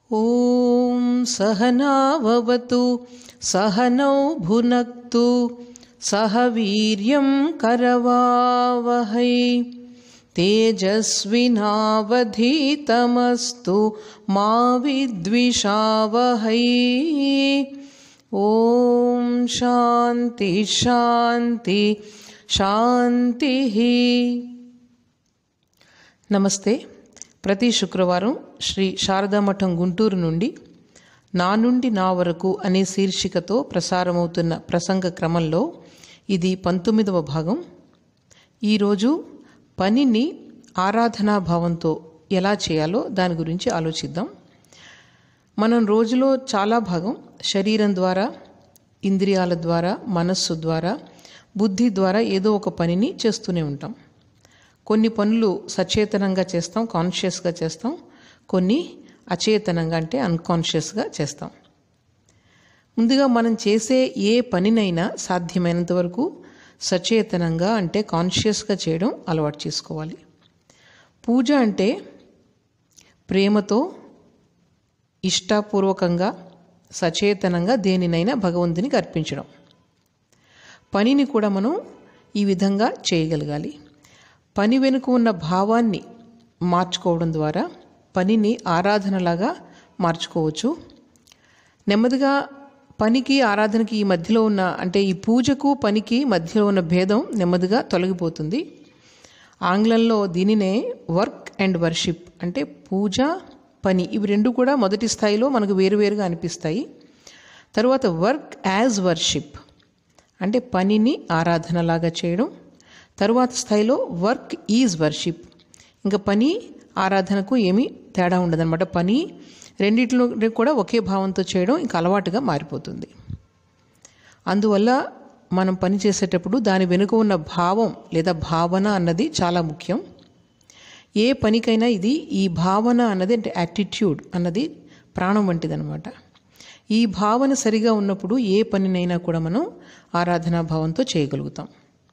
ॐ सहनाववतु सहनौ भुनक्तु सह वीर्यं करवावहै तेजस्विनावधीतमस्तु मा विद्विषावहै ॐ शान्ति शान्ति शान्तिः నమస్తే ప్రతి శుక్రవారం శ్రీ శారదామఠం గుంటూరు నుండి నా నుండి నా వరకు అనే శీర్షికతో ప్రసారమవుతున్న ప్రసంగ క్రమంలో ఇది పంతొమ్మిదవ భాగం ఈరోజు పనిని ఆరాధనా భావంతో ఎలా చేయాలో దాని గురించి ఆలోచిద్దాం మనం రోజులో చాలా భాగం శరీరం ద్వారా ఇంద్రియాల ద్వారా మనస్సు ద్వారా బుద్ధి ద్వారా ఏదో ఒక పనిని చేస్తూనే ఉంటాం కొన్ని పనులు సచేతనంగా చేస్తాం కాన్షియస్గా చేస్తాం కొన్ని అచేతనంగా అంటే అన్కాన్షియస్గా చేస్తాం ముందుగా మనం చేసే ఏ పనినైనా సాధ్యమైనంత వరకు సచేతనంగా అంటే కాన్షియస్గా చేయడం అలవాటు చేసుకోవాలి పూజ అంటే ప్రేమతో ఇష్టపూర్వకంగా సచేతనంగా దేనినైనా భగవంతునికి అర్పించడం పనిని కూడా మనం ఈ విధంగా చేయగలగాలి పని వెనుక ఉన్న భావాన్ని మార్చుకోవడం ద్వారా పనిని ఆరాధనలాగా మార్చుకోవచ్చు నెమ్మదిగా పనికి ఆరాధనకి ఈ మధ్యలో ఉన్న అంటే ఈ పూజకు పనికి మధ్యలో ఉన్న భేదం నెమ్మదిగా తొలగిపోతుంది ఆంగ్లంలో దీనినే వర్క్ అండ్ వర్షిప్ అంటే పూజ పని ఇవి రెండు కూడా మొదటి స్థాయిలో మనకు వేరువేరుగా అనిపిస్తాయి తరువాత వర్క్ యాజ్ వర్షిప్ అంటే పనిని ఆరాధనలాగా చేయడం తరువాత స్థాయిలో వర్క్ ఈజ్ వర్షిప్ ఇంకా పని ఆరాధనకు ఏమీ తేడా ఉండదన్నమాట పని రెండిట్లో కూడా ఒకే భావంతో చేయడం ఇంకా అలవాటుగా మారిపోతుంది అందువల్ల మనం పని చేసేటప్పుడు దాని వెనుక ఉన్న భావం లేదా భావన అన్నది చాలా ముఖ్యం ఏ పనికైనా ఇది ఈ భావన అన్నది అంటే యాటిట్యూడ్ అన్నది ప్రాణం వంటిదనమాట ఈ భావన సరిగా ఉన్నప్పుడు ఏ పనినైనా కూడా మనం ఆరాధనా భావంతో చేయగలుగుతాం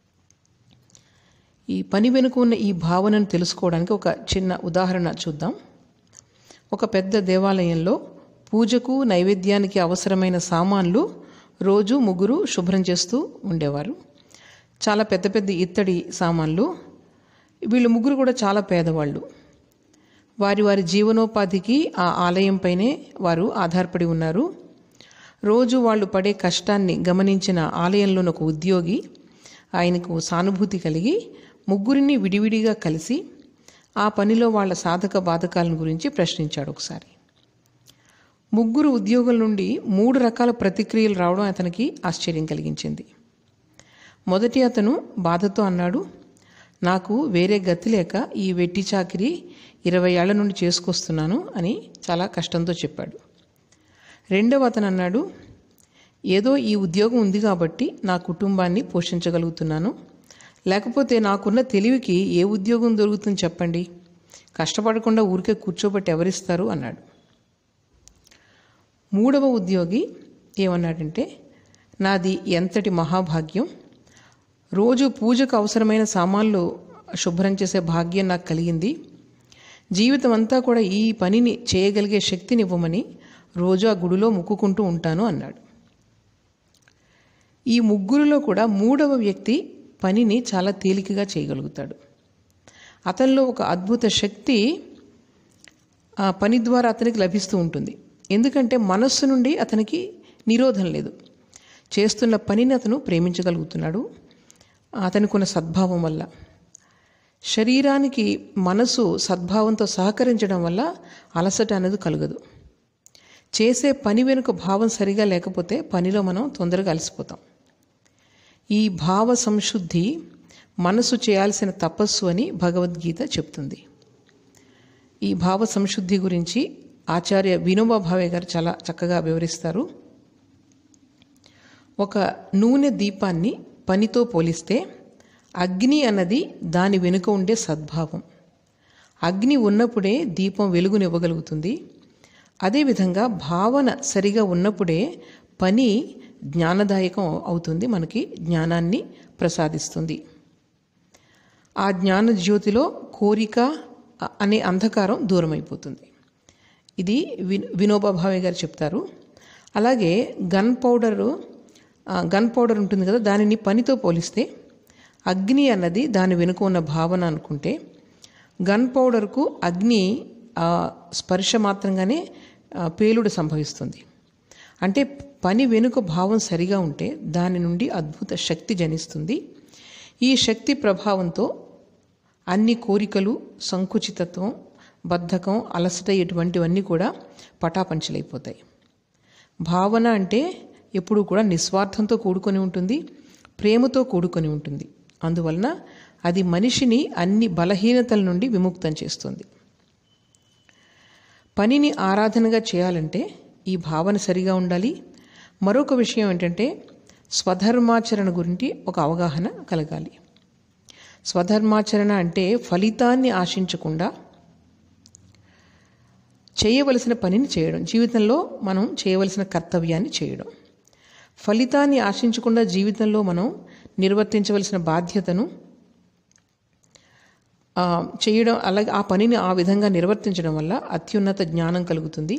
ఈ పని వెనుక ఉన్న ఈ భావనను తెలుసుకోవడానికి ఒక చిన్న ఉదాహరణ చూద్దాం ఒక పెద్ద దేవాలయంలో పూజకు నైవేద్యానికి అవసరమైన సామాన్లు రోజు ముగ్గురు శుభ్రం చేస్తూ ఉండేవారు చాలా పెద్ద పెద్ద ఇత్తడి సామాన్లు వీళ్ళు ముగ్గురు కూడా చాలా పేదవాళ్ళు వారి వారి జీవనోపాధికి ఆ ఆలయంపైనే వారు ఆధారపడి ఉన్నారు రోజు వాళ్ళు పడే కష్టాన్ని గమనించిన ఆలయంలోని ఒక ఉద్యోగి ఆయనకు సానుభూతి కలిగి ముగ్గురిని విడివిడిగా కలిసి ఆ పనిలో వాళ్ళ సాధక బాధకాలను గురించి ప్రశ్నించాడు ఒకసారి ముగ్గురు ఉద్యోగుల నుండి మూడు రకాల ప్రతిక్రియలు రావడం అతనికి ఆశ్చర్యం కలిగించింది మొదటి అతను బాధతో అన్నాడు నాకు వేరే గతి లేక ఈ వెట్టి చాకిరి ఇరవై ఏళ్ల నుండి చేసుకొస్తున్నాను అని చాలా కష్టంతో చెప్పాడు రెండవ అతను అన్నాడు ఏదో ఈ ఉద్యోగం ఉంది కాబట్టి నా కుటుంబాన్ని పోషించగలుగుతున్నాను లేకపోతే నాకున్న తెలివికి ఏ ఉద్యోగం దొరుకుతుంది చెప్పండి కష్టపడకుండా ఊరికే కూర్చోబెట్టి ఎవరిస్తారు అన్నాడు మూడవ ఉద్యోగి ఏమన్నాడంటే నాది ఎంతటి మహాభాగ్యం రోజు పూజకు అవసరమైన సామాన్లు శుభ్రం చేసే భాగ్యం నాకు కలిగింది జీవితం అంతా కూడా ఈ పనిని చేయగలిగే శక్తిని ఇవ్వమని రోజు ఆ గుడిలో ముక్కుకుంటూ ఉంటాను అన్నాడు ఈ ముగ్గురులో కూడా మూడవ వ్యక్తి పనిని చాలా తేలికగా చేయగలుగుతాడు అతనిలో ఒక అద్భుత శక్తి ఆ పని ద్వారా అతనికి లభిస్తూ ఉంటుంది ఎందుకంటే మనస్సు నుండి అతనికి నిరోధం లేదు చేస్తున్న పనిని అతను ప్రేమించగలుగుతున్నాడు అతనికి ఉన్న సద్భావం వల్ల శరీరానికి మనసు సద్భావంతో సహకరించడం వల్ల అలసట అనేది కలగదు చేసే పని వెనుక భావం సరిగా లేకపోతే పనిలో మనం తొందరగా అలసిపోతాం ఈ భావ సంశుద్ధి మనసు చేయాల్సిన తపస్సు అని భగవద్గీత చెప్తుంది ఈ భావ సంశుద్ధి గురించి ఆచార్య వినోబా భావే గారు చాలా చక్కగా వివరిస్తారు ఒక నూనె దీపాన్ని పనితో పోలిస్తే అగ్ని అన్నది దాని వెనుక ఉండే సద్భావం అగ్ని ఉన్నప్పుడే దీపం వెలుగునివ్వగలుగుతుంది అదేవిధంగా భావన సరిగా ఉన్నప్పుడే పని జ్ఞానదాయకం అవుతుంది మనకి జ్ఞానాన్ని ప్రసాదిస్తుంది ఆ జ్ఞాన జ్యోతిలో కోరిక అనే అంధకారం దూరం అయిపోతుంది ఇది విన్ వినోబా భావే గారు చెప్తారు అలాగే గన్ పౌడరు ఆ, గన్ పౌడర్ ఉంటుంది కదా దానిని పనితో పోలిస్తే అగ్ని అన్నది దాని వెనుక ఉన్న భావన అనుకుంటే గన్ పౌడర్కు అగ్ని ఆ, స్పర్శ మాత్రంగానే ఆ, పేలుడు సంభవిస్తుంది అంటే పని వెనుక భావం సరిగా ఉంటే దాని నుండి అద్భుత శక్తి జనిస్తుంది ఈ శక్తి ప్రభావంతో అన్ని కోరికలు సంకుచితత్వం బద్ధకం అలసట ఇటువంటివన్నీ కూడా పటాపంచలైపోతాయి భావన అంటే ఎప్పుడూ కూడా నిస్వార్థంతో కూడుకొని ఉంటుంది ప్రేమతో కూడుకొని ఉంటుంది అందువలన అది మనిషిని అన్ని బలహీనతల నుండి విముక్తం చేస్తుంది పనిని ఆరాధనగా చేయాలంటే ఈ భావన సరిగా ఉండాలి మరొక విషయం ఏంటంటే స్వధర్మాచరణ గురించి ఒక అవగాహన కలగాలి స్వధర్మాచరణ అంటే ఫలితాన్ని ఆశించకుండా చేయవలసిన పనిని చేయడం జీవితంలో మనం చేయవలసిన కర్తవ్యాన్ని చేయడం ఫలితాన్ని ఆశించకుండా జీవితంలో మనం నిర్వర్తించవలసిన బాధ్యతను ఆ, చేయడం అలాగే ఆ పనిని ఆ విధంగా నిర్వర్తించడం వల్ల అత్యున్నత జ్ఞానం కలుగుతుంది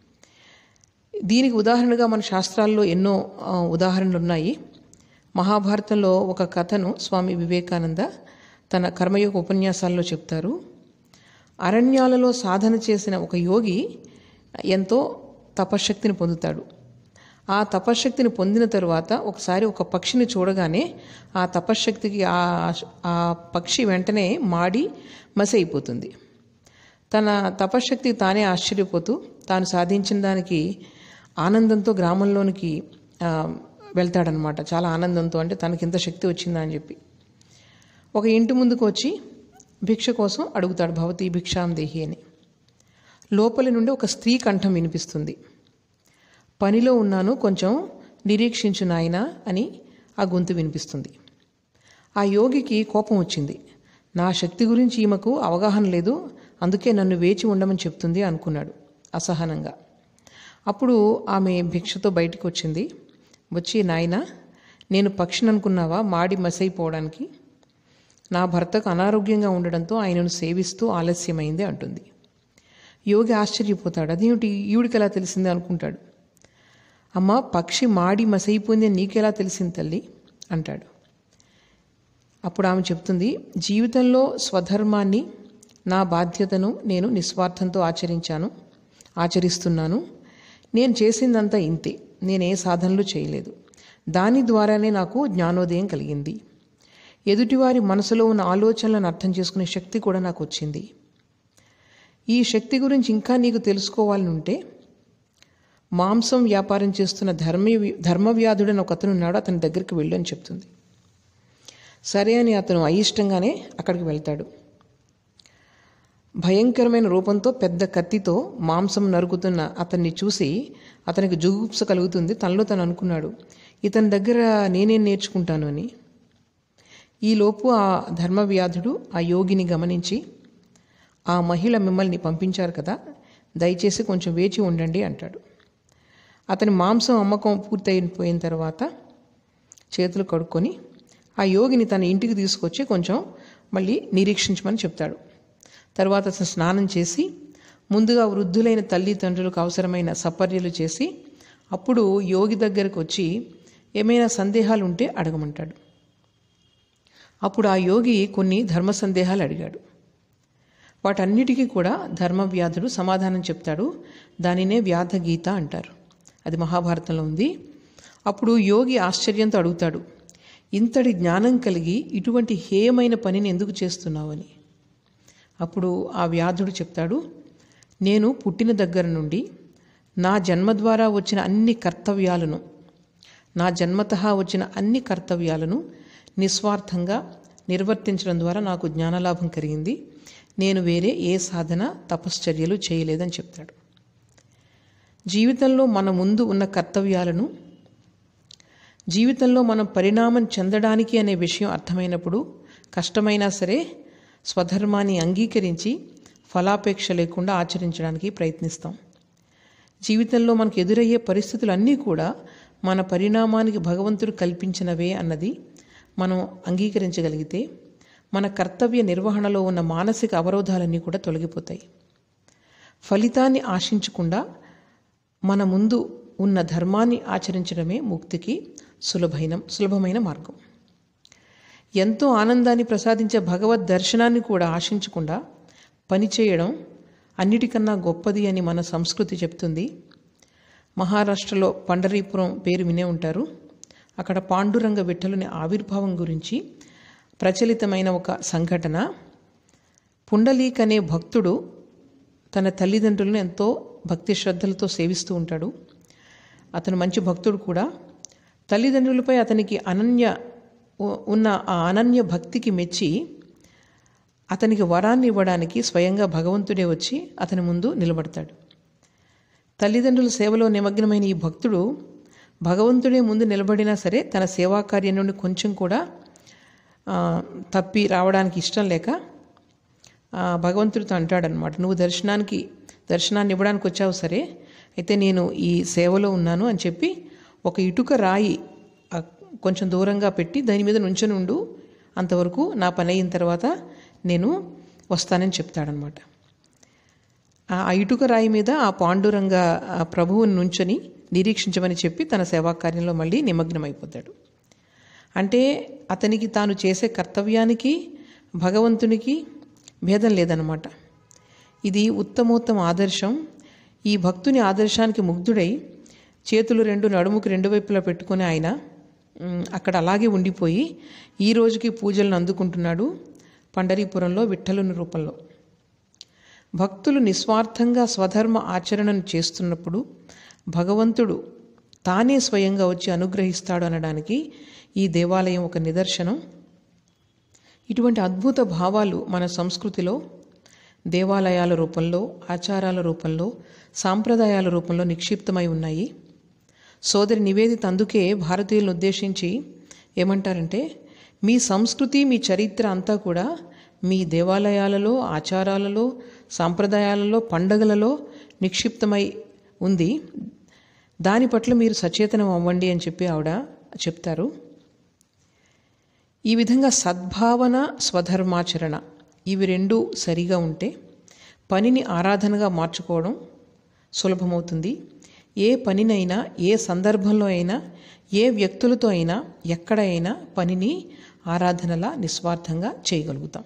దీనికి ఉదాహరణగా మన శాస్త్రాల్లో ఎన్నో ఆ, ఉదాహరణలు ఉన్నాయి మహాభారతంలో ఒక కథను స్వామి వివేకానంద తన కర్మయోగ ఉపన్యాసాల్లో చెప్తారు అరణ్యాలలో సాధన చేసిన ఒక యోగి ఎంతో తపశ్శక్తిని పొందుతాడు ఆ తపశ్శక్తిని పొందిన తరువాత ఒకసారి ఒక పక్షిని చూడగానే ఆ తపశ్శక్తికి ఆ ఆ పక్షి వెంటనే మాడి మసి అయిపోతుంది తన తపశ్శక్తి తానే ఆశ్చర్యపోతూ తాను సాధించిన దానికి ఆనందంతో గ్రామంలోనికి ఆ, వెళ్తాడనమాట చాలా ఆనందంతో అంటే తనకి ఇంత శక్తి వచ్చిందా అని చెప్పి ఒక ఇంటి ముందుకు వచ్చి భిక్ష కోసం అడుగుతాడు భవతి భిక్షాం దేహి అని లోపలి నుండి ఒక స్త్రీ కంఠం వినిపిస్తుంది పనిలో ఉన్నాను కొంచెం నిరీక్షించు నాయనా అని ఆ గొంతు వినిపిస్తుంది ఆ యోగికి కోపం వచ్చింది నా శక్తి గురించి ఈమెకు అవగాహన లేదు అందుకే నన్ను వేచి ఉండమని చెప్తుంది అనుకున్నాడు అసహనంగా అప్పుడు ఆమె భిక్షతో బయటికి వచ్చింది వచ్చి నాయనా నేను పక్షిని అనుకున్నావా మాడి మసైపోవడానికి నా భర్తకు అనారోగ్యంగా ఉండడంతో ఆయనను సేవిస్తూ ఆలస్యమైంది అంటుంది యోగి ఆశ్చర్యపోతాడు అదేమిటి ఈవిడికి ఎలా తెలిసింది అనుకుంటాడు అమ్మ పక్షి మాడి మసైపోయింది అని నీకెలా తెలిసింది తల్లి అంటాడు అప్పుడు ఆమె చెప్తుంది జీవితంలో స్వధర్మాన్ని నా బాధ్యతను నేను నిస్వార్థంతో ఆచరించాను ఆచరిస్తున్నాను నేను చేసిందంతా ఇంతే నేనే సాధనలు చేయలేదు దాని ద్వారానే నాకు జ్ఞానోదయం కలిగింది ఎదుటివారి మనసులో ఉన్న ఆలోచనలను అర్థం చేసుకునే శక్తి కూడా నాకు వచ్చింది ఈ శక్తి గురించి ఇంకా నీకు తెలుసుకోవాలని ఉంటే మాంసం వ్యాపారం చేస్తున్న ధర్మ ధర్మవ్యాధుడని ఒక అతను ఉన్నాడు అతని దగ్గరికి వెళ్ళు అని చెప్తుంది సరే అని అతను అయిష్టంగానే అక్కడికి వెళ్తాడు భయంకరమైన రూపంతో పెద్ద కత్తితో మాంసం నరుకుతున్న అతన్ని చూసి అతనికి జుగుప్స కలుగుతుంది తనలో తను అనుకున్నాడు ఇతని దగ్గర నేనేం నేర్చుకుంటాను అని ఈలోపు ఆ ధర్మవ్యాధుడు ఆ యోగిని గమనించి ఆ మహిళ మిమ్మల్ని పంపించారు కదా దయచేసి కొంచెం వేచి ఉండండి అంటాడు అతని మాంసం అమ్మకం పూర్తయిపోయిన తర్వాత చేతులు కడుక్కొని ఆ యోగిని తన ఇంటికి తీసుకొచ్చి కొంచెం మళ్ళీ నిరీక్షించమని చెప్తాడు తర్వాత అతను స్నానం చేసి ముందుగా వృద్ధులైన తల్లిదండ్రులకు అవసరమైన సపర్యలు చేసి అప్పుడు యోగి దగ్గరకు వచ్చి ఏమైనా సందేహాలు ఉంటే అడగమంటాడు అప్పుడు ఆ యోగి కొన్ని ధర్మ సందేహాలు అడిగాడు వాటన్నిటికీ కూడా ధర్మవ్యాధుడు సమాధానం చెప్తాడు దానినే వ్యాధ గీత అంటారు అది మహాభారతంలో ఉంది అప్పుడు యోగి ఆశ్చర్యంతో అడుగుతాడు ఇంతటి జ్ఞానం కలిగి ఇటువంటి హేయమైన పనిని ఎందుకు చేస్తున్నావని అప్పుడు ఆ వ్యాధుడు చెప్తాడు నేను పుట్టిన దగ్గర నుండి నా జన్మ ద్వారా వచ్చిన అన్ని కర్తవ్యాలను నా జన్మత వచ్చిన అన్ని కర్తవ్యాలను నిస్వార్థంగా నిర్వర్తించడం ద్వారా నాకు జ్ఞానలాభం కలిగింది నేను వేరే ఏ సాధన తపశ్చర్యలు చేయలేదని చెప్తాడు జీవితంలో మన ముందు ఉన్న కర్తవ్యాలను జీవితంలో మనం పరిణామం చెందడానికి అనే విషయం అర్థమైనప్పుడు కష్టమైనా సరే స్వధర్మాన్ని అంగీకరించి ఫలాపేక్ష లేకుండా ఆచరించడానికి ప్రయత్నిస్తాం జీవితంలో మనకు ఎదురయ్యే పరిస్థితులన్నీ కూడా మన పరిణామానికి భగవంతుడు కల్పించినవే అన్నది మనం అంగీకరించగలిగితే మన కర్తవ్య నిర్వహణలో ఉన్న మానసిక అవరోధాలన్నీ కూడా తొలగిపోతాయి ఫలితాన్ని ఆశించకుండా మన ముందు ఉన్న ధర్మాన్ని ఆచరించడమే ముక్తికి సులభమైన సులభమైన మార్గం ఎంతో ఆనందాన్ని ప్రసాదించే భగవద్ దర్శనాన్ని కూడా ఆశించకుండా పనిచేయడం అన్నిటికన్నా గొప్పది అని మన సంస్కృతి చెప్తుంది మహారాష్ట్రలో పండరీపురం పేరు వినే ఉంటారు అక్కడ పాండురంగ విఠలుని ఆవిర్భావం గురించి ప్రచలితమైన ఒక సంఘటన పుండలీక్ అనే భక్తుడు తన తల్లిదండ్రులను ఎంతో భక్తి శ్రద్ధలతో సేవిస్తూ ఉంటాడు అతను మంచి భక్తుడు కూడా తల్లిదండ్రులపై అతనికి అనన్య ఉన్న ఆ అనన్య భక్తికి మెచ్చి అతనికి వరాన్ని ఇవ్వడానికి స్వయంగా భగవంతుడే వచ్చి అతని ముందు నిలబడతాడు తల్లిదండ్రుల సేవలో నిమగ్నమైన ఈ భక్తుడు భగవంతుడే ముందు నిలబడినా సరే తన సేవా కార్యం నుండి కొంచెం కూడా తప్పి రావడానికి ఇష్టం లేక భగవంతుడితో అంటాడనమాట నువ్వు దర్శనానికి దర్శనాన్ని ఇవ్వడానికి వచ్చావు సరే అయితే నేను ఈ సేవలో ఉన్నాను అని చెప్పి ఒక ఇటుక రాయి కొంచెం దూరంగా పెట్టి దాని మీద నుంచొని ఉండు అంతవరకు నా పని అయిన తర్వాత నేను వస్తానని చెప్తాడనమాట ఆ ఇటుక రాయి మీద ఆ పాండురంగ ప్రభువుని నుంచొని నిరీక్షించమని చెప్పి తన సేవా కార్యంలో మళ్ళీ నిమగ్నమైపోతాడు అంటే అతనికి తాను చేసే కర్తవ్యానికి భగవంతునికి భేదం లేదనమాట ఇది ఉత్తమోత్తమ ఆదర్శం ఈ భక్తుని ఆదర్శానికి ముగ్ధుడై చేతులు రెండు నడుముకి రెండు వైపులా పెట్టుకుని ఆయన అక్కడ అలాగే ఉండిపోయి ఈ రోజుకి పూజలను అందుకుంటున్నాడు పండరీపురంలో విఠలుని రూపంలో భక్తులు నిస్వార్థంగా స్వధర్మ ఆచరణను చేస్తున్నప్పుడు భగవంతుడు తానే స్వయంగా వచ్చి అనుగ్రహిస్తాడు అనడానికి ఈ దేవాలయం ఒక నిదర్శనం ఇటువంటి అద్భుత భావాలు మన సంస్కృతిలో దేవాలయాల రూపంలో ఆచారాల రూపంలో సాంప్రదాయాల రూపంలో నిక్షిప్తమై ఉన్నాయి సోదరి నివేదిత అందుకే భారతీయులను ఉద్దేశించి ఏమంటారంటే మీ సంస్కృతి మీ చరిత్ర అంతా కూడా మీ దేవాలయాలలో ఆచారాలలో సాంప్రదాయాలలో పండగలలో నిక్షిప్తమై ఉంది దాని పట్ల మీరు సచేతనం అవ్వండి అని చెప్పి ఆవిడ చెప్తారు ఈ విధంగా సద్భావన స్వధర్మాచరణ ఇవి రెండు సరిగా ఉంటే పనిని ఆరాధనగా మార్చుకోవడం సులభమవుతుంది ఏ పనినైనా ఏ సందర్భంలో అయినా ఏ వ్యక్తులతో అయినా ఎక్కడ అయినా పనిని ఆరాధనలా నిస్వార్థంగా చేయగలుగుతాం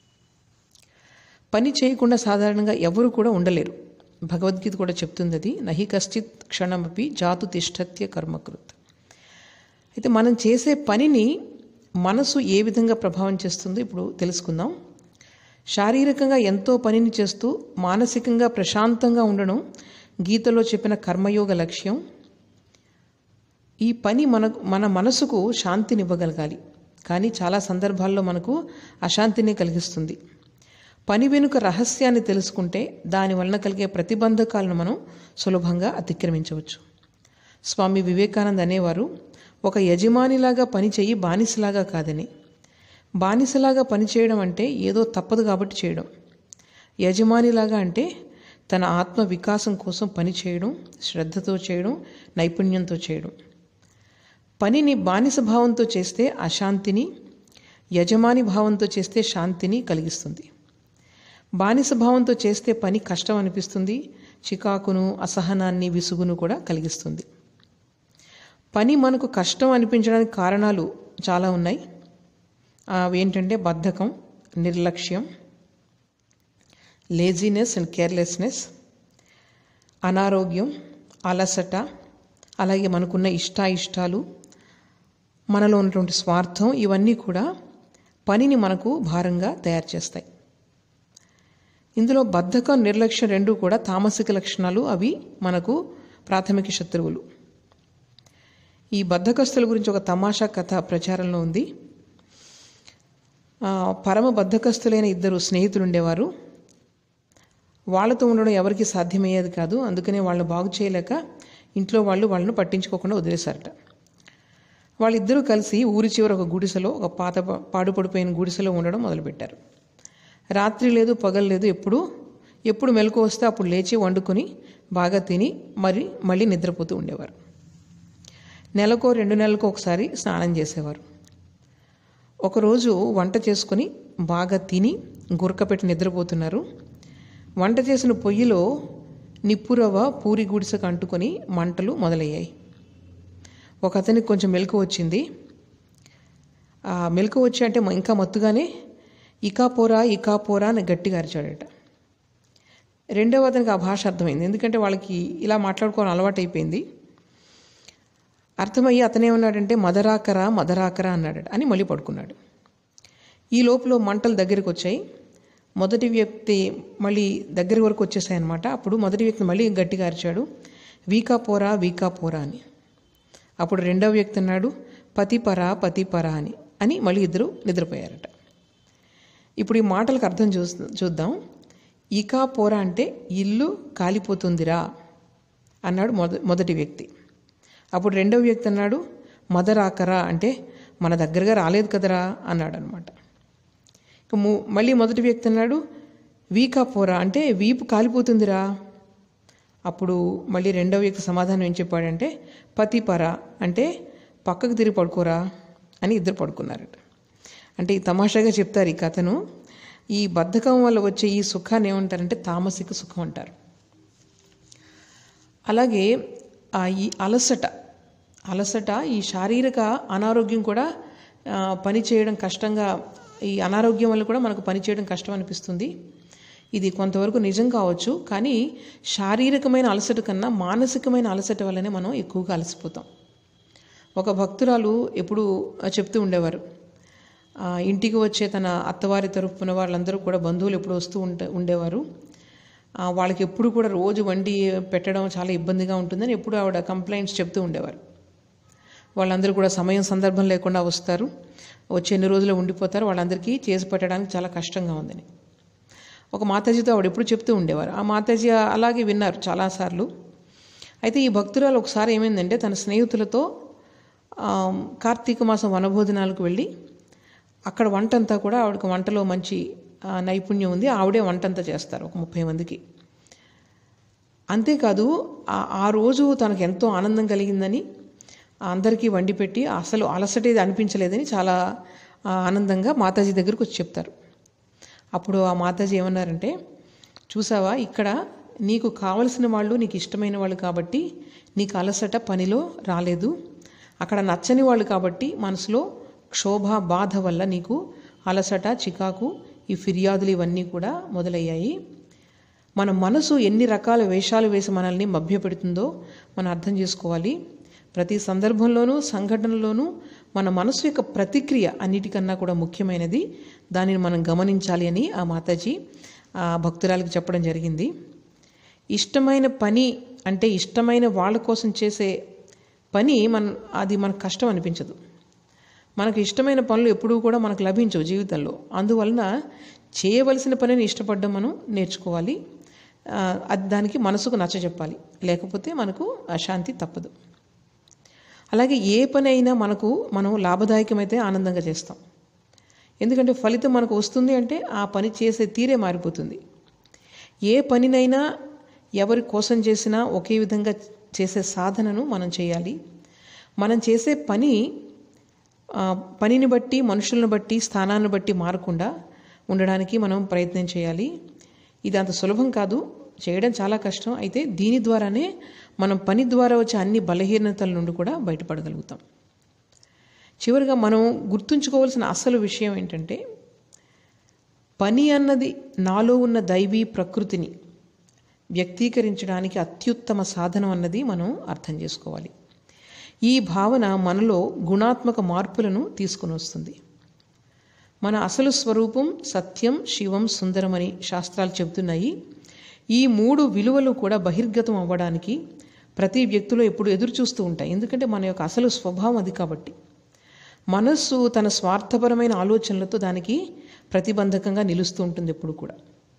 పని చేయకుండా సాధారణంగా ఎవరు కూడా ఉండలేరు భగవద్గీత కూడా చెప్తుంది అది నహి కశ్చిత్ క్షణమపి జాతు తిష్టత్య కర్మకృత్ అయితే మనం చేసే పనిని మనసు ఏ విధంగా ప్రభావం చేస్తుందో ఇప్పుడు తెలుసుకుందాం శారీరకంగా ఎంతో పనిని చేస్తూ మానసికంగా ప్రశాంతంగా ఉండడం గీతలో చెప్పిన కర్మయోగ లక్ష్యం ఈ పని మన మన మనసుకు శాంతినివ్వగలగాలి కానీ చాలా సందర్భాల్లో మనకు అశాంతిని కలిగిస్తుంది పని వెనుక రహస్యాన్ని తెలుసుకుంటే దాని వలన కలిగే ప్రతిబంధకాలను మనం సులభంగా అతిక్రమించవచ్చు స్వామి వివేకానంద్ అనేవారు ఒక యజమానిలాగా పని చెయ్యి బానిసలాగా కాదని బానిసలాగా పని చేయడం అంటే ఏదో తప్పదు కాబట్టి చేయడం యజమానిలాగా అంటే తన ఆత్మ వికాసం కోసం పని చేయడం శ్రద్ధతో చేయడం నైపుణ్యంతో చేయడం పనిని బానిస భావంతో చేస్తే అశాంతిని యజమాని భావంతో చేస్తే శాంతిని కలిగిస్తుంది బానిస భావంతో చేస్తే పని కష్టం అనిపిస్తుంది చికాకును అసహనాన్ని విసుగును కూడా కలిగిస్తుంది పని మనకు కష్టం అనిపించడానికి కారణాలు చాలా ఉన్నాయి అవి ఏంటంటే బద్ధకం నిర్లక్ష్యం లేజినెస్ అండ్ కేర్లెస్నెస్ అనారోగ్యం అలసట అలాగే మనకున్న ఇష్టాయిష్టాలు మనలో ఉన్నటువంటి స్వార్థం ఇవన్నీ కూడా పనిని మనకు భారంగా తయారు చేస్తాయి ఇందులో బద్ధకం నిర్లక్ష్యం రెండు కూడా తామసిక లక్షణాలు అవి మనకు ప్రాథమిక శత్రువులు ఈ బద్ధకస్తుల గురించి ఒక తమాషా కథ ప్రచారంలో ఉంది పరమ బద్ధకస్తులైన ఇద్దరు స్నేహితులు ఉండేవారు వాళ్ళతో ఉండడం ఎవరికి సాధ్యమయ్యేది కాదు అందుకనే వాళ్ళని బాగు చేయలేక ఇంట్లో వాళ్ళు వాళ్ళను పట్టించుకోకుండా వదిలేశారట వాళ్ళిద్దరూ కలిసి ఊరి చివర ఒక గుడిసెలో ఒక పాత పాడుపడిపోయిన గుడిసెలో ఉండడం మొదలుపెట్టారు రాత్రి లేదు పగలు లేదు ఎప్పుడు ఎప్పుడు మెలకు వస్తే అప్పుడు లేచి వండుకొని బాగా తిని మరి మళ్ళీ నిద్రపోతూ ఉండేవారు నెలకో రెండు నెలలకు ఒకసారి స్నానం చేసేవారు ఒకరోజు వంట చేసుకొని బాగా తిని గురక పెట్టి నిద్రపోతున్నారు వంట చేసిన పొయ్యిలో నిప్పురవ పూరి గుడిసెకు అంటుకొని మంటలు మొదలయ్యాయి ఒక అతనికి కొంచెం మెలకు వచ్చింది ఆ మెలకు వచ్చి అంటే ఇంకా మత్తుగానే ఇకా పోరా ఇకా పోరా అని గట్టిగా అరిచాడట రెండవ అతనికి ఆ భాష అర్థమైంది ఎందుకంటే వాళ్ళకి ఇలా మాట్లాడుకోవడం అలవాటు అయిపోయింది అర్థమయ్యి అతనేమన్నాడంటే మదరాకరా మదరాకరా అన్నాడట అని మళ్ళీ పడుకున్నాడు ఈ లోపల మంటలు దగ్గరికి వచ్చాయి మొదటి వ్యక్తి మళ్ళీ దగ్గర వరకు వచ్చేసాయి అనమాట అప్పుడు మొదటి వ్యక్తి మళ్ళీ గట్టిగా అరిచాడు వీకా పోరా వీకా పోరా అని అప్పుడు రెండవ వ్యక్తి అన్నాడు పతిపరా పతిపరా అని అని మళ్ళీ ఇద్దరు నిద్రపోయారట ఇప్పుడు ఈ మాటలకు అర్థం చూ చూద్దాం ఇకా పోరా అంటే ఇల్లు కాలిపోతుందిరా అన్నాడు మొద మొదటి వ్యక్తి అప్పుడు రెండవ వ్యక్తి అన్నాడు మదరాకరా అంటే మన దగ్గరగా రాలేదు కదరా అన్నాడు అనమాట ఇక ము మళ్ళీ మొదటి వ్యక్తి అన్నాడు వీకా పోరా అంటే వీపు కాలిపోతుందిరా అప్పుడు మళ్ళీ రెండవ వ్యక్తి సమాధానం ఏం చెప్పాడంటే పతి పర అంటే పక్కకు తిరిగి పడుకోరా అని ఇద్దరు పడుకున్నారట అంటే ఈ తమాషాగా చెప్తారు ఈ కథను ఈ బద్ధకం వల్ల వచ్చే ఈ సుఖాన్ని ఏమంటారంటే తామసిక సుఖం అంటారు అలాగే ఆ ఈ అలసట అలసట ఈ శారీరక అనారోగ్యం కూడా ఆ, పని చేయడం కష్టంగా ఈ అనారోగ్యం వల్ల కూడా మనకు పని చేయడం కష్టం అనిపిస్తుంది ఇది కొంతవరకు నిజం కావచ్చు కానీ శారీరకమైన అలసట కన్నా మానసికమైన అలసట వల్లనే మనం ఎక్కువగా అలసిపోతాం ఒక భక్తురాలు ఎప్పుడు చెప్తూ ఉండేవారు ఆ, ఇంటికి వచ్చే తన అత్తవారి తరపున వాళ్ళందరూ కూడా బంధువులు ఎప్పుడు వస్తూ ఉంటే ఉండేవారు ఆ, వాళ్ళకి ఎప్పుడు కూడా రోజు వండి పెట్టడం చాలా ఇబ్బందిగా ఉంటుందని ఎప్పుడు ఆవిడ కంప్లైంట్స్ చెప్తూ ఉండేవారు వాళ్ళందరూ కూడా సమయం సందర్భం లేకుండా వస్తారు వచ్చి ఎన్ని రోజులు ఉండిపోతారు వాళ్ళందరికీ చేసి పెట్టడానికి చాలా కష్టంగా ఉందని ఒక మాతాజీతో ఆవిడ ఎప్పుడు చెప్తూ ఉండేవారు ఆ మాతాజీ అలాగే విన్నారు చాలాసార్లు అయితే ఈ భక్తురాలు ఒకసారి ఏమైందంటే తన స్నేహితులతో ఆ, కార్తీక మాసం వనభోజనాలకు వెళ్ళి అక్కడ వంట అంతా కూడా ఆవిడకి వంటలో మంచి ఆ, నైపుణ్యం ఉంది ఆవిడే వంట అంతా చేస్తారు ఒక ముప్పై మందికి అంతేకాదు ఆ- ఆ రోజు తనకు ఎంతో ఆనందం కలిగిందని అందరికీ వండి పెట్టి అసలు అలసట ఇది అనిపించలేదని చాలా ఆ, ఆనందంగా మాతాజీ దగ్గరకు వచ్చి చెప్తారు అప్పుడు ఆ మాతాజీ ఏమన్నారంటే చూసావా ఇక్కడ నీకు కావలసిన వాళ్ళు నీకు ఇష్టమైన వాళ్ళు కాబట్టి నీకు అలసట పనిలో రాలేదు అక్కడ నచ్చని వాళ్ళు కాబట్టి మనసులో క్షోభ బాధ వల్ల నీకు అలసట చికాకు ఈ ఫిర్యాదులు ఇవన్నీ కూడా మొదలయ్యాయి మన మనసు ఎన్ని రకాల వేషాలు వేసి మనల్ని మభ్యపెడుతుందో మనం అర్థం చేసుకోవాలి ప్రతి సందర్భంలోనూ సంఘటనలోనూ మన మనసు యొక్క ప్రతిక్రియ అన్నిటికన్నా కూడా ముఖ్యమైనది దానిని మనం గమనించాలి అని ఆ మాతాజీ ఆ భక్తురాలకు చెప్పడం జరిగింది ఇష్టమైన పని అంటే ఇష్టమైన వాళ్ళ కోసం చేసే పని మన అది మనకు కష్టం అనిపించదు మనకు ఇష్టమైన పనులు ఎప్పుడూ కూడా మనకు లభించవు జీవితంలో అందువలన చేయవలసిన పనిని ఇష్టపడడం మనం నేర్చుకోవాలి ఆ, అది దానికి మనసుకు నచ్చజెప్పాలి లేకపోతే మనకు అశాంతి తప్పదు అలాగే ఏ పని అయినా మనకు మనం లాభదాయకమైతే ఆనందంగా చేస్తాం ఎందుకంటే ఫలితం మనకు వస్తుంది అంటే ఆ పని చేసే తీరే మారిపోతుంది ఏ పనినైనా ఎవరి కోసం చేసినా ఒకే విధంగా చేసే సాధనను మనం చేయాలి మనం చేసే పని ఆ, పనిని బట్టి మనుషులను బట్టి స్థానాన్ని బట్టి మారకుండా ఉండడానికి మనం ప్రయత్నం చేయాలి ఇది అంత సులభం కాదు చేయడం చాలా కష్టం అయితే దీని ద్వారానే మనం పని ద్వారా వచ్చే అన్ని బలహీనతల నుండి కూడా బయటపడగలుగుతాం చివరిగా మనం గుర్తుంచుకోవాల్సిన అసలు విషయం ఏంటంటే పని అన్నది నాలో ఉన్న దైవీ ప్రకృతిని వ్యక్తీకరించడానికి అత్యుత్తమ సాధనం అన్నది మనం అర్థం చేసుకోవాలి ఈ భావన మనలో గుణాత్మక మార్పులను తీసుకుని వస్తుంది మన అసలు స్వరూపం సత్యం శివం సుందరమని శాస్త్రాలు చెబుతున్నాయి ఈ మూడు విలువలు కూడా బహిర్గతం అవ్వడానికి ప్రతి వ్యక్తిలో ఎప్పుడు ఎదురు చూస్తూ ఉంటాయి ఎందుకంటే మన యొక్క అసలు స్వభావం అది కాబట్టి మనస్సు తన స్వార్థపరమైన ఆలోచనలతో దానికి ప్రతిబంధకంగా నిలుస్తూ ఉంటుంది ఎప్పుడు కూడా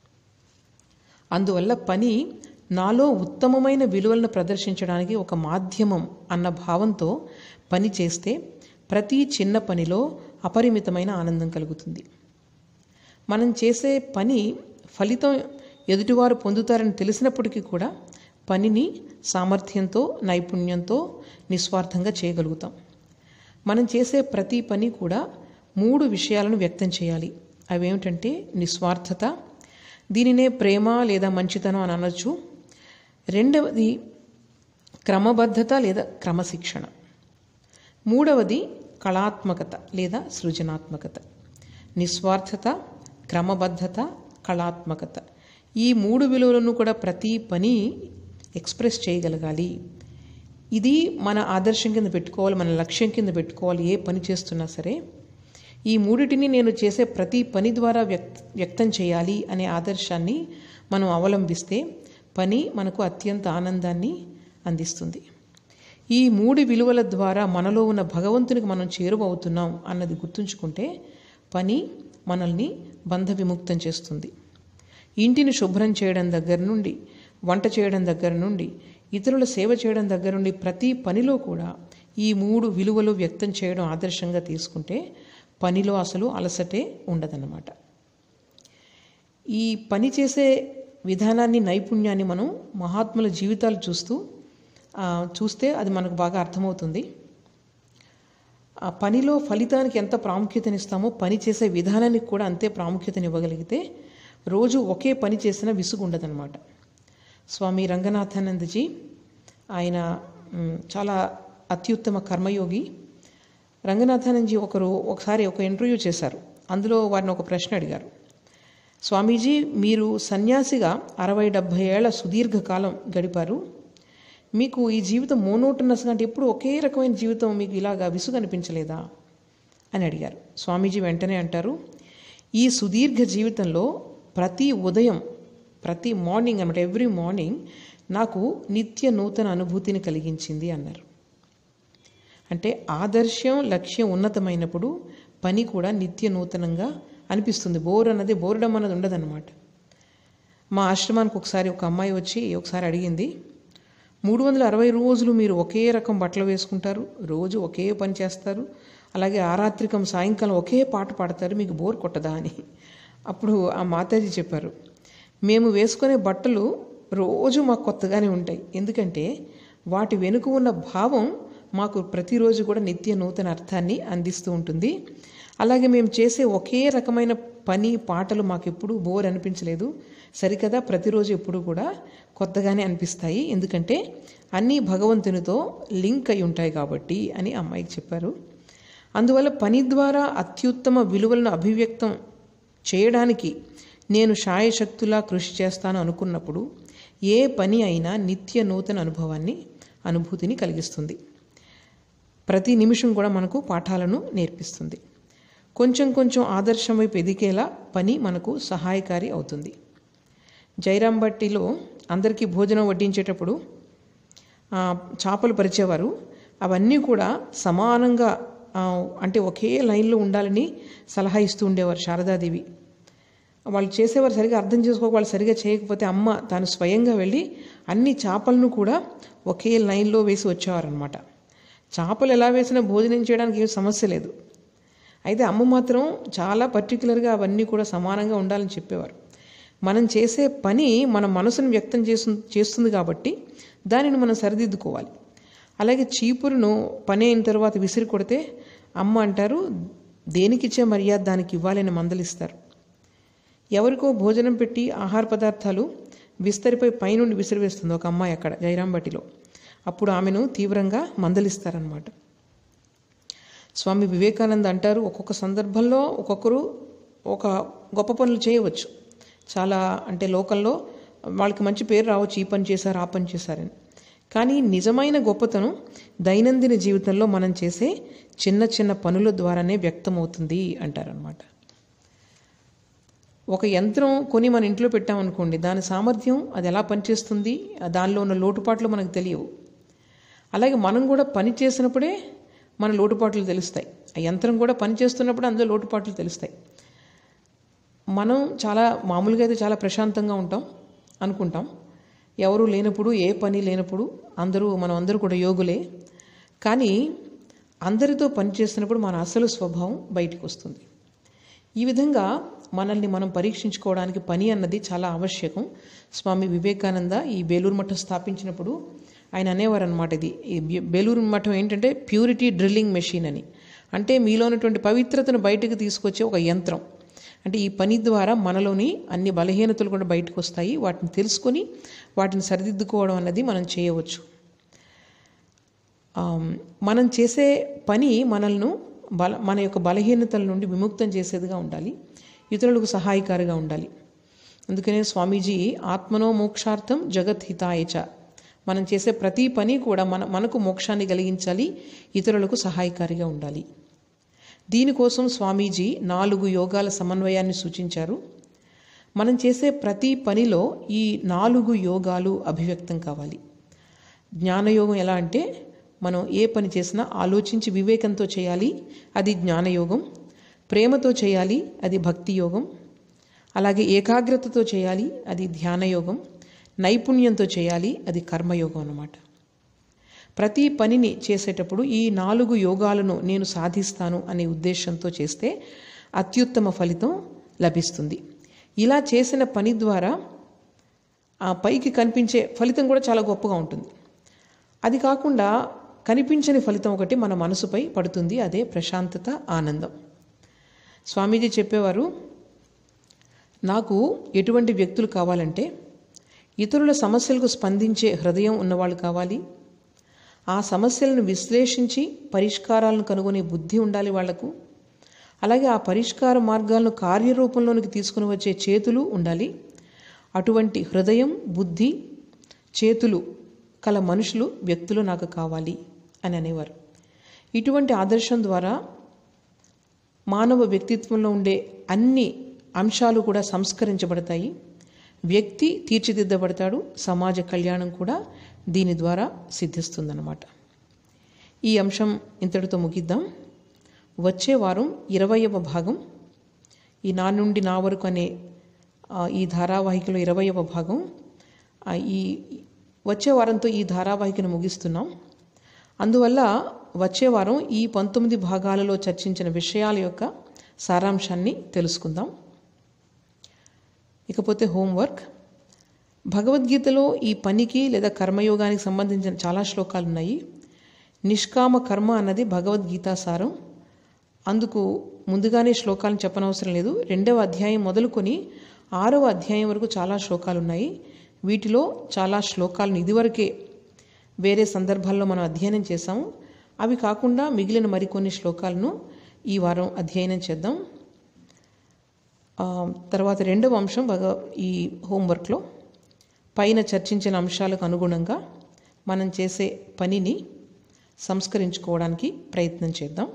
అందువల్ల పని నాలో ఉత్తమమైన విలువలను ప్రదర్శించడానికి ఒక మాధ్యమం అన్న భావంతో పని చేస్తే ప్రతి చిన్న పనిలో అపరిమితమైన ఆనందం కలుగుతుంది మనం చేసే పని ఫలితం ఎదుటివారు పొందుతారని తెలిసినప్పటికీ కూడా పనిని సామర్థ్యంతో నైపుణ్యంతో నిస్వార్థంగా చేయగలుగుతాం మనం చేసే ప్రతి పని కూడా మూడు విషయాలను వ్యక్తం చేయాలి అవేమిటంటే నిస్వార్థత దీనినే ప్రేమ లేదా మంచితనం అని అనొచ్చు రెండవది క్రమబద్ధత లేదా క్రమశిక్షణ మూడవది కళాత్మకత లేదా సృజనాత్మకత నిస్వార్థత క్రమబద్ధత కళాత్మకత ఈ మూడు విలువలను కూడా ప్రతి పని ఎక్స్ప్రెస్ చేయగలగాలి ఇది మన ఆదర్శం కింద పెట్టుకోవాలి మన లక్ష్యం కింద పెట్టుకోవాలి ఏ పని చేస్తున్నా సరే ఈ మూడిటిని నేను చేసే ప్రతి పని ద్వారా వ్యక్త వ్యక్తం చేయాలి అనే ఆదర్శాన్ని మనం అవలంబిస్తే పని మనకు అత్యంత ఆనందాన్ని అందిస్తుంది ఈ మూడు విలువల ద్వారా మనలో ఉన్న భగవంతునికి మనం చేరువవుతున్నాం అన్నది గుర్తుంచుకుంటే పని మనల్ని బంధ విముక్తం చేస్తుంది ఇంటిని శుభ్రం చేయడం దగ్గర నుండి వంట చేయడం దగ్గర నుండి ఇతరుల సేవ చేయడం దగ్గర నుండి ప్రతి పనిలో కూడా ఈ మూడు విలువలు వ్యక్తం చేయడం ఆదర్శంగా తీసుకుంటే పనిలో అసలు అలసటే ఉండదన్నమాట ఈ పని చేసే విధానాన్ని నైపుణ్యాన్ని మనం మహాత్ముల జీవితాలు చూస్తూ ఆ, చూస్తే అది మనకు బాగా అర్థమవుతుంది ఆ పనిలో ఫలితానికి ఎంత ప్రాముఖ్యతనిస్తామో పని చేసే విధానానికి కూడా అంతే ప్రాముఖ్యతనివ్వగలిగితే రోజు ఒకే పని చేసినా విసుగు ఉండదన్నమాట స్వామి రంగనాథానందజీ ఆయన మ్, చాలా అత్యుత్తమ కర్మయోగి రంగనాథానందజీ ఒకరు ఒకసారి ఒక ఇంటర్వ్యూ చేశారు అందులో వారిని ఒక ప్రశ్న అడిగారు స్వామీజీ మీరు సన్యాసిగా అరవై డెబ్భై ఏళ్ల సుదీర్ఘకాలం గడిపారు మీకు ఈ జీవితం మోనోటనస్గా అంటే ఎప్పుడు ఒకే రకమైన జీవితం మీకు ఇలాగా విసుగు అనిపించలేదా అని అడిగారు స్వామీజీ వెంటనే అంటారు ఈ సుదీర్ఘ జీవితంలో ప్రతి ఉదయం ప్రతి మార్నింగ్ అనమాట ఎవ్రీ మార్నింగ్ నాకు నిత్య నూతన అనుభూతిని కలిగించింది అన్నారు అంటే ఆదర్శం లక్ష్యం ఉన్నతమైనప్పుడు పని కూడా నిత్య నూతనంగా అనిపిస్తుంది బోర్ అన్నది బోరడం అన్నది ఉండదన్నమాట మా ఆశ్రమానికి ఒకసారి ఒక అమ్మాయి వచ్చి ఒకసారి అడిగింది మూడు వందల అరవై రోజులు మీరు ఒకే రకం బట్టలు వేసుకుంటారు రోజు ఒకే పని చేస్తారు అలాగే ఆరాత్రికం సాయంకాలం ఒకే పాట పాడతారు మీకు బోర్ కొట్టదా అని అప్పుడు ఆ మాతాజీ చెప్పారు మేము వేసుకునే బట్టలు రోజు మాకు కొత్తగానే ఉంటాయి ఎందుకంటే వాటి వెనుక ఉన్న భావం మాకు ప్రతిరోజు కూడా నిత్య నూతన అర్థాన్ని అందిస్తూ ఉంటుంది అలాగే మేము చేసే ఒకే రకమైన పని పాటలు మాకు ఎప్పుడూ బోర్ అనిపించలేదు సరికదా ప్రతిరోజు ఎప్పుడు కూడా కొత్తగానే అనిపిస్తాయి ఎందుకంటే అన్నీ భగవంతునితో లింక్ అయి ఉంటాయి కాబట్టి అని అమ్మాయికి చెప్పారు అందువల్ల పని ద్వారా అత్యుత్తమ విలువలను అభివ్యక్తం చేయడానికి నేను శాయశక్తులా కృషి చేస్తాను అనుకున్నప్పుడు ఏ పని అయినా నిత్య నూతన అనుభవాన్ని అనుభూతిని కలిగిస్తుంది ప్రతి నిమిషం కూడా మనకు పాఠాలను నేర్పిస్తుంది కొంచెం కొంచెం ఆదర్శం వైపు ఎదిగేలా పని మనకు సహాయకారి అవుతుంది జైరాం బట్టిలో అందరికీ భోజనం వడ్డించేటప్పుడు ఆ, చేపలు పరిచేవారు అవన్నీ కూడా సమానంగా ఆ, అంటే ఒకే లైన్లో ఉండాలని సలహా ఇస్తూ ఉండేవారు శారదాదేవి వాళ్ళు చేసేవారు సరిగా అర్థం చేసుకోక వాళ్ళు సరిగా చేయకపోతే అమ్మ తాను స్వయంగా వెళ్ళి అన్ని చేపలను కూడా ఒకే లైన్లో వేసి వచ్చేవారనమాట చేపలు ఎలా వేసినా భోజనం చేయడానికి ఏం సమస్య లేదు అయితే అమ్మ మాత్రం చాలా పర్టికులర్గా అవన్నీ కూడా సమానంగా ఉండాలని చెప్పేవారు మనం చేసే పని మన మనసును వ్యక్తం చేసు చేస్తుంది కాబట్టి దానిని మనం సరిదిద్దుకోవాలి అలాగే చీపురును పని అయిన తర్వాత విసిరి కొడితే అమ్మ అంటారు దేనికిచ్చే మర్యాద దానికి ఇవ్వాలని మందలిస్తారు ఎవరికో భోజనం పెట్టి ఆహార పదార్థాలు విస్తరిపై పైనుండి విసిరివేస్తుంది ఒక అమ్మాయి అక్కడ జైరాంబటిలో అప్పుడు ఆమెను తీవ్రంగా మందలిస్తారనమాట స్వామి వివేకానంద అంటారు ఒక్కొక్క సందర్భంలో ఒక్కొక్కరు ఒక గొప్ప పనులు చేయవచ్చు చాలా అంటే లోకల్లో వాళ్ళకి మంచి పేరు రావచ్చు ఈ పని చేశారు ఆ పని చేశారని కానీ నిజమైన గొప్పతనం దైనందిన జీవితంలో మనం చేసే చిన్న చిన్న పనుల ద్వారానే వ్యక్తమవుతుంది అంటారనమాట ఒక యంత్రం కొని మన ఇంట్లో పెట్టామనుకోండి దాని సామర్థ్యం అది ఎలా పనిచేస్తుంది దానిలో ఉన్న లోటుపాట్లు మనకు తెలియవు అలాగే మనం కూడా పని చేసినప్పుడే మన లోటుపాట్లు తెలుస్తాయి ఆ యంత్రం కూడా పని చేస్తున్నప్పుడు అందులో లోటుపాట్లు తెలుస్తాయి మనం చాలా మామూలుగా అయితే చాలా ప్రశాంతంగా ఉంటాం అనుకుంటాం ఎవరు లేనప్పుడు ఏ పని లేనప్పుడు అందరూ మనం అందరూ కూడా యోగులే కానీ అందరితో పని చేస్తున్నప్పుడు మన అసలు స్వభావం బయటికి వస్తుంది ఈ విధంగా మనల్ని మనం పరీక్షించుకోవడానికి పని అన్నది చాలా ఆవశ్యకం స్వామి వివేకానంద ఈ బేలూరు మఠం స్థాపించినప్పుడు ఆయన అనేవారు అనమాట ఇది ఈ బే- బేలూరు మఠం ఏంటంటే ప్యూరిటీ డ్రిల్లింగ్ మెషిన్ అని అంటే మీలో ఉన్నటువంటి పవిత్రతను బయటకు తీసుకొచ్చే ఒక యంత్రం అంటే ఈ పని ద్వారా మనలోని అన్ని బలహీనతలు కూడా బయటకు వస్తాయి వాటిని తెలుసుకొని వాటిని సరిదిద్దుకోవడం అన్నది మనం చేయవచ్చు ఆమ్, మనం చేసే పని మనల్ని బల మన యొక్క బలహీనతల నుండి విముక్తం చేసేదిగా ఉండాలి ఇతరులకు సహాయకారిగా ఉండాలి అందుకనే స్వామీజీ ఆత్మనో మోక్షార్థం జగత్ హితాయచ మనం చేసే ప్రతి పని కూడా మన మనకు మోక్షాన్ని కలిగించాలి ఇతరులకు సహాయకారిగా ఉండాలి దీనికోసం స్వామీజీ నాలుగు యోగాల సమన్వయాన్ని సూచించారు మనం చేసే ప్రతి పనిలో ఈ నాలుగు యోగాలు అభివ్యక్తం కావాలి జ్ఞానయోగం ఎలా అంటే మనం ఏ పని చేసినా ఆలోచించి వివేకంతో చేయాలి అది జ్ఞానయోగం ప్రేమతో చేయాలి అది భక్తి యోగం అలాగే ఏకాగ్రతతో చేయాలి అది ధ్యానయోగం నైపుణ్యంతో చేయాలి అది కర్మయోగం అన్నమాట ప్రతి పనిని చేసేటప్పుడు ఈ నాలుగు యోగాలను నేను సాధిస్తాను అనే ఉద్దేశంతో చేస్తే అత్యుత్తమ ఫలితం లభిస్తుంది ఇలా చేసిన పని ద్వారా ఆ పైకి కనిపించే ఫలితం కూడా చాలా గొప్పగా ఉంటుంది అది కాకుండా కనిపించని ఫలితం ఒకటి మన మనసుపై పడుతుంది అదే ప్రశాంతత ఆనందం స్వామీజీ చెప్పేవారు నాకు ఎటువంటి వ్యక్తులు కావాలంటే ఇతరుల సమస్యలకు స్పందించే హృదయం ఉన్నవాళ్ళు కావాలి ఆ సమస్యలను విశ్లేషించి పరిష్కారాలను కనుగొనే బుద్ధి ఉండాలి వాళ్లకు అలాగే ఆ పరిష్కార మార్గాలను కార్యరూపంలోనికి తీసుకుని వచ్చే చేతులు ఉండాలి అటువంటి హృదయం బుద్ధి చేతులు కల మనుషులు వ్యక్తులు నాకు కావాలి అని అనేవారు ఇటువంటి ఆదర్శం ద్వారా మానవ వ్యక్తిత్వంలో ఉండే అన్ని అంశాలు కూడా సంస్కరించబడతాయి వ్యక్తి తీర్చిదిద్దబడతాడు సమాజ కళ్యాణం కూడా దీని ద్వారా సిద్ధిస్తుందన్నమాట ఈ అంశం ఇంతటితో ముగిద్దాం వచ్చే వారం ఇరవయవ భాగం ఈ నా నుండి నా వరకు అనే ఆ, ఈ ధారావాహికలో ఇరవయవ భాగం ఆ, ఈ వచ్చే వారంతో ఈ ధారావాహికను ముగిస్తున్నాం అందువల్ల వచ్చే వారం ఈ పంతొమ్మిది భాగాలలో చర్చించిన విషయాల యొక్క సారాంశాన్ని తెలుసుకుందాం ఇకపోతే హోంవర్క్ భగవద్గీతలో ఈ పనికి లేదా కర్మయోగానికి సంబంధించిన చాలా శ్లోకాలు ఉన్నాయి నిష్కామ కర్మ అన్నది భగవద్గీత సారం అందుకు ముందుగానే శ్లోకాలను చెప్పనవసరం లేదు రెండవ అధ్యాయం మొదలుకొని ఆరవ అధ్యాయం వరకు చాలా శ్లోకాలు ఉన్నాయి వీటిలో చాలా శ్లోకాలను ఇదివరకే వేరే సందర్భాల్లో మనం అధ్యయనం చేశాము అవి కాకుండా మిగిలిన మరికొన్ని శ్లోకాలను ఈ వారం అధ్యయనం చేద్దాం ఆ, తర్వాత రెండవ అంశం భగ ఈ హోంవర్క్లో పైన చర్చించిన అంశాలకు అనుగుణంగా మనం చేసే పనిని సంస్కరించుకోవడానికి ప్రయత్నం చేద్దాం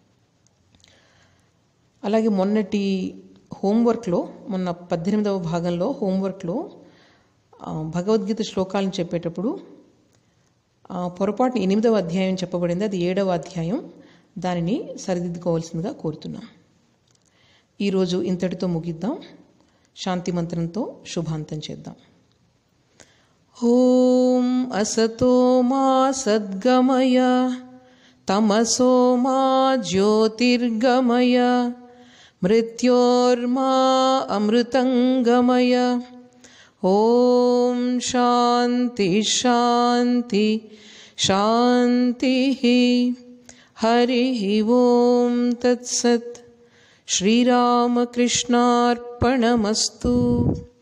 అలాగే మొన్నటి హోంవర్క్లో మొన్న పద్దెనిమిదవ భాగంలో హోంవర్క్లో ఆ, భగవద్గీత శ్లోకాలను చెప్పేటప్పుడు ఆ, పొరపాటున ఎనిమిదవ అధ్యాయం చెప్పబడింది అది ఏడవ అధ్యాయం దానిని సరిదిద్దుకోవాల్సిందిగా కోరుతున్నాం ఈరోజు ఇంతటితో ముగిద్దాం శాంతి మంత్రంతో శుభాంతం చేద్దాం ఓం అసతో మా సద్గమయ తమసో మా జ్యోతిర్గమయ మృత్యోర్మా అమృతంగమయ ఓం శాంతి శాంతి శాంతి హరి ఓం తత్సత్ శ్రీరామకృష్ణార్పణమస్తు